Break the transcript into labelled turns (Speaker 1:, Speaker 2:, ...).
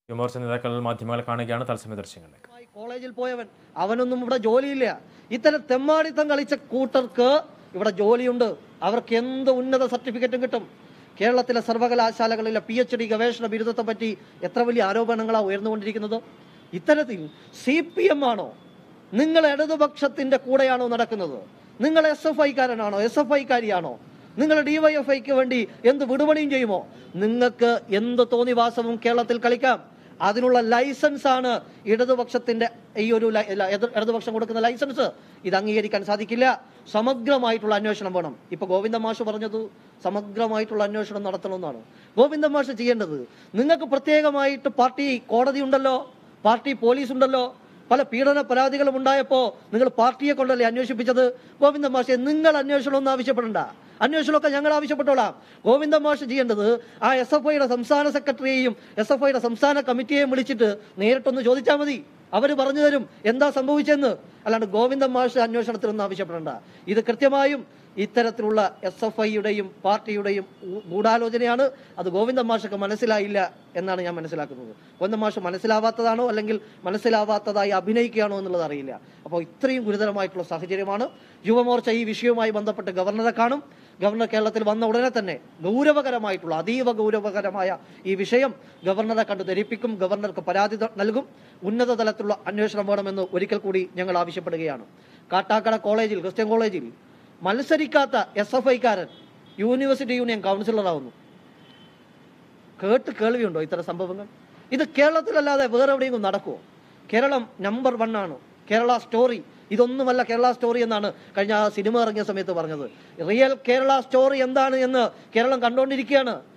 Speaker 1: യുവമോർച്ച നേതാക്കൾ മാധ്യമങ്ങളെ കാണുകയാണ് തത്സമയ ദൃശ്യങ്ങളിലേക്ക്
Speaker 2: മായി കോളേജിൽ പോയവൻ അവനൊന്നും ഇവിടെ ജോലിയില്ല ഇത്തരം തെമ്മാടിത്തം കളിച്ച കൂട്ടർക്ക് ഇവിടെ ജോലിയുണ്ട് അവർക്ക് എന്ത് ഉന്നത സർട്ടിഫിക്കറ്റും കിട്ടും കേരളത്തിലെ സർവകലാശാലകളിലെ പി എച്ച് ഡി ഗവേഷണ ബിരുദത്തെ പറ്റി എത്ര വലിയ ആരോപണങ്ങളാണ് ഉയർന്നുകൊണ്ടിരിക്കുന്നത് ഇത്തരത്തിൽ സി പി എം ആണോ നിങ്ങൾ ഇടതുപക്ഷത്തിന്റെ കൂടെയാണോ നടക്കുന്നത് നിങ്ങൾ എസ് എഫ് ഐക്കാരനാണോ എസ് എഫ് ഐക്കാരിയാണോ നിങ്ങൾ ഡിവൈഎഫ്ഐക്ക് വേണ്ടി എന്ത് വിടുപണിയും ചെയ്യുമോ നിങ്ങൾക്ക് എന്ത് തോന്നിവാസവും കേരളത്തിൽ കളിക്കാം അതിനുള്ള ലൈസൻസ് ആണ് ഇടതുപക്ഷത്തിന്റെ ഈ ഒരു ലൈ- ല- എതിർ- ഇടതുപക്ഷം കൊടുക്കുന്ന ലൈസൻസ് ഇത് അംഗീകരിക്കാൻ സാധിക്കില്ല സമഗ്രമായിട്ടുള്ള അന്വേഷണം വേണം ഇപ്പൊ ഗോവിന്ദ മാഷ് പറഞ്ഞത് സമഗ്രമായിട്ടുള്ള അന്വേഷണം നടത്തണമെന്നാണ് ഗോവിന്ദ മാഷ് ചെയ്യേണ്ടത് നിങ്ങൾക്ക് പ്രത്യേകമായിട്ട് പാർട്ടി കോടതി ഉണ്ടല്ലോ പാർട്ടി പോലീസ് ഉണ്ടല്ലോ പല പീഡന പരാതികളും ഉണ്ടായപ്പോ നിങ്ങൾ പാർട്ടിയെ കൊണ്ടല്ലേ അന്വേഷിപ്പിച്ചത് ഗോവിന്ദ മാഷെ നിങ്ങൾ അന്വേഷണം ഒന്നും ആവശ്യപ്പെടണ്ട അന്വേഷണമൊക്കെ ഞങ്ങൾ ആവശ്യപ്പെട്ടോളാം ഗോവിന്ദ മാഷ് ചെയ്യേണ്ടത് ആ എസ് എഫ് ഐയുടെ സംസ്ഥാന സെക്രട്ടറിയെയും എസ് എഫ് ഐയുടെ സംസ്ഥാന കമ്മിറ്റിയെയും വിളിച്ചിട്ട് നേരിട്ടൊന്ന് ചോദിച്ചാൽ മതി അവർ പറഞ്ഞു തരും എന്താ സംഭവിച്ചെന്ന് അല്ലാണ്ട് ഗോവിന്ദ മാഷ് അന്വേഷണത്തിനൊന്നും ആവശ്യപ്പെടേണ്ട ഇത് കൃത്യമായും ഇത്തരത്തിലുള്ള എസ് എഫ് ഐയുടെയും പാർട്ടിയുടെയും ഗൂ- ഗൂഢാലോചനയാണ് അത് ഗോവിന്ദ മാഷക്ക് മനസ്സിലായില്ല എന്നാണ് ഞാൻ മനസ്സിലാക്കുന്നത് ഗോവിന്ദ മാഷ് മനസ്സിലാവാത്തതാണോ അല്ലെങ്കിൽ മനസ്സിലാവാത്തതായി അഭിനയിക്കുകയാണോ എന്നുള്ളത് അറിയില്ല അപ്പോൾ ഇത്രയും ഗുരുതരമായിട്ടുള്ള സാഹചര്യമാണ് യുവമോർച്ച ഈ വിഷയവുമായി ബന്ധപ്പെട്ട് ഗവർണറെ കാണും ഗവർണർ കേരളത്തിൽ വന്ന ഉടനെ തന്നെ ഗൗരവകരമായിട്ടുള്ള അതീവ ഗൗരവകരമായ ഈ വിഷയം ഗവർണറെ കണ്ട് ധരിപ്പിക്കും ഗവർണർക്ക് പരാതി ത- നൽകും ഉന്നത തലത്തിലുള്ള അന്വേഷണം വേണമെന്ന് ഒരിക്കൽ കൂടി ഞങ്ങൾ ആവശ്യപ്പെടുകയാണ് കാട്ടാക്കട കോളേജിൽ ക്രിസ്ത്യൻ കോളേജിൽ മത്സരിക്കാത്ത എസ് എഫ് ഐക്കാരൻ യൂണിവേഴ്സിറ്റി യൂണിയൻ കൗൺസിലറാവുന്നു കേട്ട് കേൾവിയുണ്ടോ ഇത്തരം സംഭവങ്ങൾ ഇത് കേരളത്തിലല്ലാതെ വേറെ എവിടെയെങ്കിലും നടക്കുമോ കേരളം നമ്പർ വൺ ആണ് കേരള സ്റ്റോറി ഇതൊന്നുമല്ല കേരള സ്റ്റോറി എന്നാണ് കഴിഞ്ഞ ആ സിനിമ ഇറങ്ങിയ സമയത്ത് പറഞ്ഞത് റിയൽ കേരള സ്റ്റോറി എന്താണ് എന്ന് കേരളം കണ്ടുകൊണ്ടിരിക്കുകയാണ്